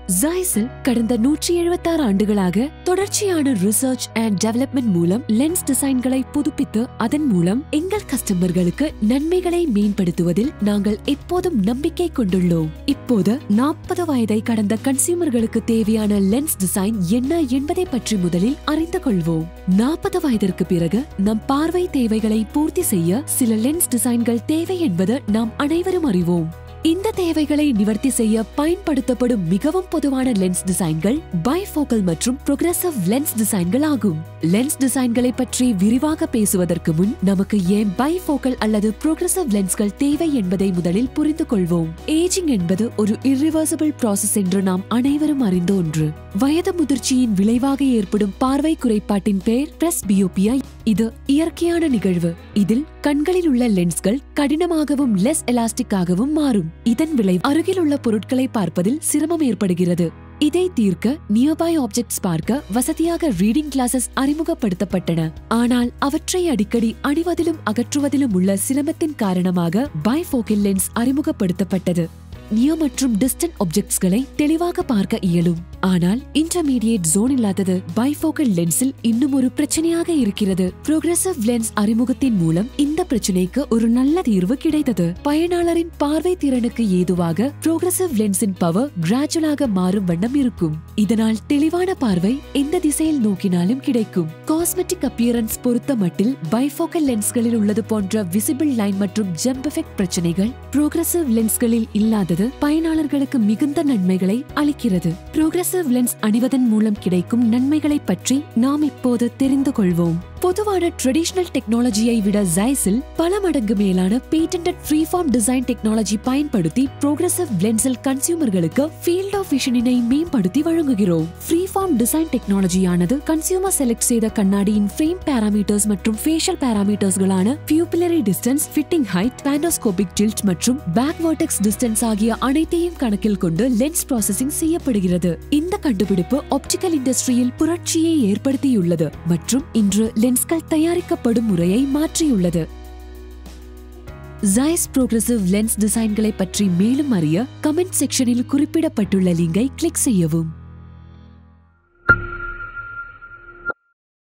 ஜாய்ஸில் கடந்த நூற்றி எழுபத்தாறு ஆண்டுகளாக தொடர்ச்சியான ரிசர்ச் அண்ட் டெவலப்மெண்ட் மூலம் லென்ஸ் டிசைன்களை புதுப்பித்து அதன் மூலம் எங்கள் கஸ்டமர்களுக்கு நன்மைகளை மேம்படுத்துவதில் நாங்கள் எப்போதும் நம்பிக்கை கொண்டுள்ளோம் இப்போது நாற்பது வயதை கடந்த கன்சியூமர்களுக்கு தேவையான லென்ஸ் டிசைன் என்ன என்பதை பற்றி முதலில் அறிந்து கொள்வோம் நாற்பது வயதிற்கு பிறகு நம் பார்வை தேவைகளை பூர்த்தி செய்ய சில லென்ஸ் டிசைன்கள் தேவை என்பது நாம் அனைவரும் அறிவோம் இந்த தேவைகளை நிவர்த்தி செய்ய பயன்படுத்தப்படும் மிகவும் பொதுவான லென்ஸ் டிசைன்கள் பைஃபோக்கல் மற்றும் ப்ரோக்ரசிவ் லென்ஸ் டிசைன்கள் ஆகும் லென்ஸ் டிசைன்களை பற்றி விரிவாக பேசுவதற்கு முன் நமக்கு ஏன் பைஃபோக்கல் அல்லது ப்ரோக்ரசிவ் லென்ஸ்கள் தேவை என்பதை முதலில் புரிந்து கொள்வோம் ஏஜிங் என்பது ஒரு irreversible ப்ராசஸ் என்று நாம் அனைவரும் அறிந்த ஒன்று வயது முதிர்ச்சியின் விளைவாக ஏற்படும் பார்வை குறைபாட்டின் பெயர் பிரஸ்பியோபியா இது இயற்கையான நிகழ்வு இதில் கண்களில் உள்ள லென்ஸ்கள் கடினமாகவும் லெஸ் எலாஸ்டிக்காகவும் மாறும் இதன் விளைவு அருகில் உள்ள பொருட்களை பார்ப்பதில் சிரமம் ஏற்படுகிறது இதை தீர்க்க நியர்பை ஆப்ஜெக்ட்ஸ் பார்க்க வசதியாக ரீடிங் கிளாஸஸ் அறிமுகப்படுத்தப்பட்டன ஆனால் அவற்றை அடிக்கடி அணிவதிலும் அகற்றுவதிலும் உள்ள சிரமத்தின் காரணமாக பைஃபோக்கல் லென்ஸ் அறிமுகப்படுத்தப்பட்டது நியர் மற்றும் டிஸ்டன்ட் ஆப்ஜெக்ட்ஸ்களை தெளிவாக பார்க்க இயலும் ஆனால் இன்டர்மீடியேட் ஜோன் இல்லாதது பைஃபோக்கல் லென்ஸில் இன்னும் ஒரு பிரச்சனையாக இருக்கிறது ப்ரோக்ரசிவ் லென்ஸ் அறிமுகத்தின் மூலம் இந்த பிரச்சனைக்கு ஒரு நல்ல தீர்வு கிடைத்தது பயனாளரின் பார்வை திறனுக்கு ஏதுவாக ப்ரோக்ரசிவ் லென்ஸின் பவர் கிராஜுவலாக மாறும் வண்ணம் இருக்கும் இதனால் தெளிவான பார்வை எந்த திசையில் நோக்கினாலும் கிடைக்கும் காஸ்மெட்டிக் அப்பியரன்ஸ் பொறுத்த மட்டில் பைஃபோக்கல் லென்ஸ்களில் உள்ளது போன்ற விசிபிள் லைன் மற்றும் ஜம்ப் எஃபெக்ட் பிரச்சனைகள் ப்ரோக்ரசிவ் லென்ஸ்களில் இல்லாதது பயனாளர்களுக்கு மிகுந்த நன்மைகளை அளிக்கிறது ப்ரோக்ரசிவ் லென்ஸ் அணிவதன் மூலம் கிடைக்கும் நன்மைகளை பற்றி நாம் இப்போது தெரிந்து கொள்வோம் பொதுவான ட்ரெடிஷனல் டெக்னாலஜியை விட ஜைஸில் பல மடங்கு மேலான பேட்டன்ட் ஃப்ரீஃபார்ம் டிசைன் டெக்னாலஜி பயன்படுத்தி ப்ரோக்ரசிவ் லென்ஸில் கன்சியூமர்களுக்கு ஃபீல்ட் ஆஃப் விஷனினை மேம்படுத்தி வழங்குகிறோம் ஃப்ரீஃபார்ம் டிசைன் டெக்னாலஜியானது கன்சியூமர் செலக்ட் செய்த கண்ணாடியின் ஃப்ரேம் பாராமீட்டர்ஸ் மற்றும் ஃபேஷியல் பாராமீட்டர்ஸ்களான pupillary distance fitting height pantoscopic tilt மற்றும் பேக் வர்டெக்ஸ் டிஸ்டன்ஸ் ஆகிய அனைத்தையும் கணக்கில் கொண்டு லென்ஸ் ப்ராசஸிங் செய்யப்படுகிறது இந்த கண்டுபிடிப்பு ஆப்டிக்கல் இண்டஸ்ட்ரியில் புரட்சியை ஏற்படுத்தியுள்ளது மற்றும் இன்று லென்ஸ்கள் தயாரிக்கப்படும் முறையை மாற்றியுள்ளது ஜைஸ் ப்ரோக்ரசிவ் லென்ஸ் டிசைன்களை பற்றி மேலும் அறிய கமெண்ட் செக்ஷனில் குறிப்பிடப்பட்டுள்ள லிங்கை கிளிக் செய்யவும்